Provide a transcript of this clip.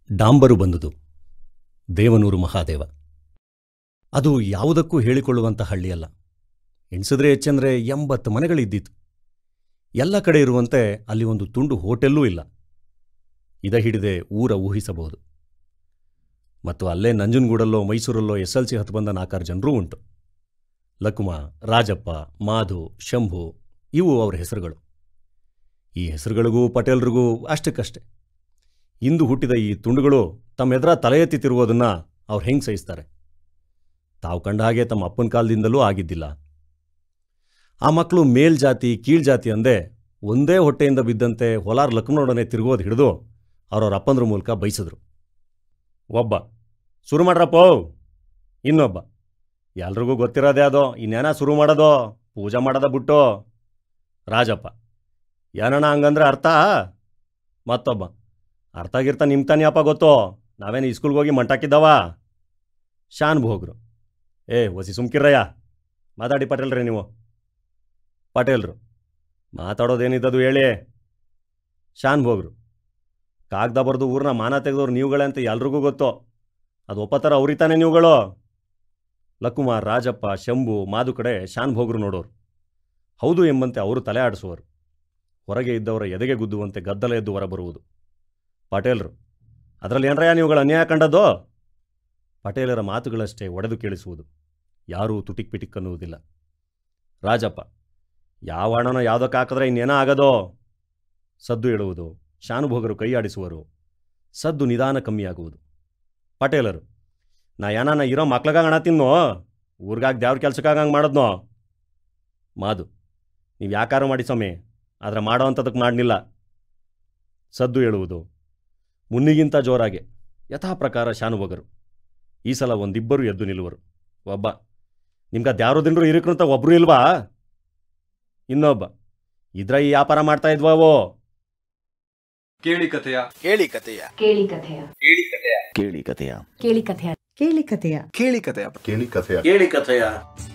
ಡಾಂಬರು ಬಂದುದು ದೇವನೂರು ಮಹಾದೇವ ಅದು ಯಾವುದಕ್ಕೂ ಹೇಳಿಕೊಳ್ಳುವಂಥ ಹಳ್ಳಿಯಲ್ಲ ಎಣಿಸಿದ್ರೆ ಹೆಚ್ಚಂದ್ರೆ ಎಂಬತ್ತು ಮನೆಗಳಿದ್ದಿತ್ತು ಎಲ್ಲ ಕಡೆ ಇರುವಂತೆ ಅಲ್ಲಿ ಒಂದು ತುಂಡು ಹೋಟೆಲ್ಲೂ ಇಲ್ಲ ಇದ ಹಿಡಿದೆ ಊರ ಊಹಿಸಬಹುದು ಮತ್ತು ಅಲ್ಲೇ ನಂಜನಗೂಡಲ್ಲೋ ಮೈಸೂರಲ್ಲೋ ಎಸ್ ಎಲ್ ಸಿ ಹತ್ತು ಬಂದ ನಾಲ್ಕಾರು ಜನರೂ ಉಂಟು ಲಕುಮ ರಾಜಪ್ಪ ಮಾಧು ಶಂಭು ಇವು ಅವರ ಹೆಸರುಗಳು ಈ ಹೆಸರುಗಳಿಗೂ ಪಟೇಲ್ರಿಗೂ ಅಷ್ಟಕ್ಕಷ್ಟೆ ಇಂದು ಹುಟ್ಟಿದ ಈ ತುಂಡುಗಳು ತಮ್ಮ ಎದುರ ತಲೆ ಎತ್ತಿ ತಿರುಗೋದನ್ನ ಅವ್ರು ಹೆಂಗೆ ಸಹಿಸ್ತಾರೆ ತಾವು ಕಂಡ ಹಾಗೆ ತಮ್ಮ ಅಪ್ಪನ ಕಾಲದಿಂದಲೂ ಆಗಿದ್ದಿಲ್ಲ ಆ ಮಕ್ಕಳು ಮೇಲ್ಜಾತಿ ಕೀಳ್ಜಾತಿ ಅಂದೇ ಒಂದೇ ಹೊಟ್ಟೆಯಿಂದ ಬಿದ್ದಂತೆ ಹೊಲಾರ್ ಲಕ್ನೋಡನೆ ತಿರುಗೋದು ಹಿಡಿದು ಅವ್ರವ್ರ ಅಪ್ಪಂದ್ರ ಮೂಲಕ ಬಯಸಿದ್ರು ಒಬ್ಬ ಶುರು ಮಾಡ್ರಪ್ಪೋ ಇನ್ನೊಬ್ಬ ಎಲ್ರಿಗೂ ಗೊತ್ತಿರೋದೇ ಅದೋ ಇನ್ನೇನ ಶುರು ಮಾಡೋದೋ ಪೂಜೆ ಮಾಡೋದ ಬಿಟ್ಟು ರಾಜಪ್ಪ ಏನಣ್ಣ ಹಂಗಂದ್ರೆ ಅರ್ಥ ಮತ್ತೊಬ್ಬ ಅರ್ಥ ಆಗಿರ್ತ ನಿಮ್ಮ ತಾನೇ ಅಪ್ಪ ಗೊತ್ತೋ ನಾವೇನು ಇಸ್ಕೂಲ್ಗೆ ಹೋಗಿ ಮಂಟಾಕಿದ್ದವ ಶಾನ್ ಭೋಗ್ರು ಏ ಒಸಿ ಸುಮ್ಕಿರ್ರಯ್ಯ ಮಾತಾಡಿ ಪಟೇಲ್ರಿ ನೀವು ಪಟೇಲ್ರು ಮಾತಾಡೋದೇನಿದ್ದದು ಹೇಳಿ ಶಾನ್ ಭೋಗ್ರು ಕಾಗ್ದ ಬರೆದು ಊರನ್ನ ಮಾನ ತೆಗೆದವ್ರು ನೀವುಗಳೇ ಅಂತ ಎಲ್ರಿಗೂ ಗೊತ್ತು ಅದು ಒಪ್ಪತ್ತಾರ ಅವ್ರಿತಾನೆ ನೀವುಗಳು ಲಕುಮಾರ್ ರಾಜಪ್ಪ ಶಂಭು ಮಾದು ಕಡೆ ಶಾನ್ ಭೋಗ್ರು ನೋಡೋರು ಹೌದು ಎಂಬಂತೆ ಅವರು ತಲೆ ಆಡಿಸುವರು ಹೊರಗೆ ಇದ್ದವರ ಎದೆಗೆ ಗುದ್ದುವಂತೆ ಗದ್ದಲ ಎದ್ದು ಹೊರಬರುವುದು ಪಟೇಲ್ರು ಅದರಲ್ಲಿ ಏನ್ರಯ್ಯ ನೀವುಗಳು ಅನ್ಯಾಯ ಕಂಡದ್ದು ಪಟೇಲರ ಮಾತುಗಳಷ್ಟೇ ಒಡೆದು ಕೇಳಿಸುವುದು ಯಾರೂ ತುಟಿಕ್ ಪಿಟಿಕ್ ಅನ್ನುವುದಿಲ್ಲ ರಾಜಪ್ಪ ಯಾವ ಹಣನೋ ಯಾವುದಕ್ಕೆ ಹಾಕಿದ್ರೆ ಇನ್ನೇನೋ ಆಗದೋ ಸದ್ದು ಹೇಳುವುದು ಶಾನುಭೋಗರು ಕೈಯಾಡಿಸುವರು ಸದ್ದು ನಿಧಾನ ಕಮ್ಮಿಯಾಗುವುದು ಪಟೇಲರು ನಾ ಏನಾನ ಇರೋ ಮಕ್ಳಿಗಾಗ ಹಣ ತಿನ್ನೋ ಊರ್ಗಾಗ ದೇವ್ರ ಕೆಲ್ಸಕ್ಕಾಗಂಗೆ ಮಾಡಿದ್ನೋ ಮಾದು ನೀವು ಯಾಕಾರು ಮಾಡಿ ಸ್ವಾಮಿ ಆದರೆ ಮಾಡೋ ಅಂಥದಕ್ಕೆ ಮಾಡಲಿಲ್ಲ ಸದ್ದು ಹೇಳುವುದು ಮುನ್ನಿಗಿಂತ ಜೋರಾಗೆ ಯಥಾ ಪ್ರಕಾರ ಶಾನುಭೋಗರು ಈ ಸಲ ಒಂದಿಬ್ಬರು ಎದ್ದು ನಿಲ್ಲುವರು ಒಬ್ಬ ನಿಮ್ಗೆ ದ್ಯಾರು ದಿನರು ಇರಕ್ಕಂತ ಒಬ್ರು ಇಲ್ವಾ ಇನ್ನೊಬ್ಬ ಇದ್ರ ಈ ವ್ಯಾಪಾರ ಮಾಡ್ತಾ ಇದ್ವಾವೋ ಕೇಳಿ ಕಥೆಯ ಕೇಳಿ ಕಥೆಯ ಕೇಳಿ ಕಥೆಯ ಕೇಳಿ ಕಥೆಯ ಕೇಳಿ ಕಥೆಯ ಕೇಳಿ ಕಥೆಯ ಕೇಳಿ ಕಥೆಯ ಕೇಳಿ ಕಥೆಯ ಕೇಳಿ ಕಥೆಯ ಕೇಳಿ ಕಥೆಯ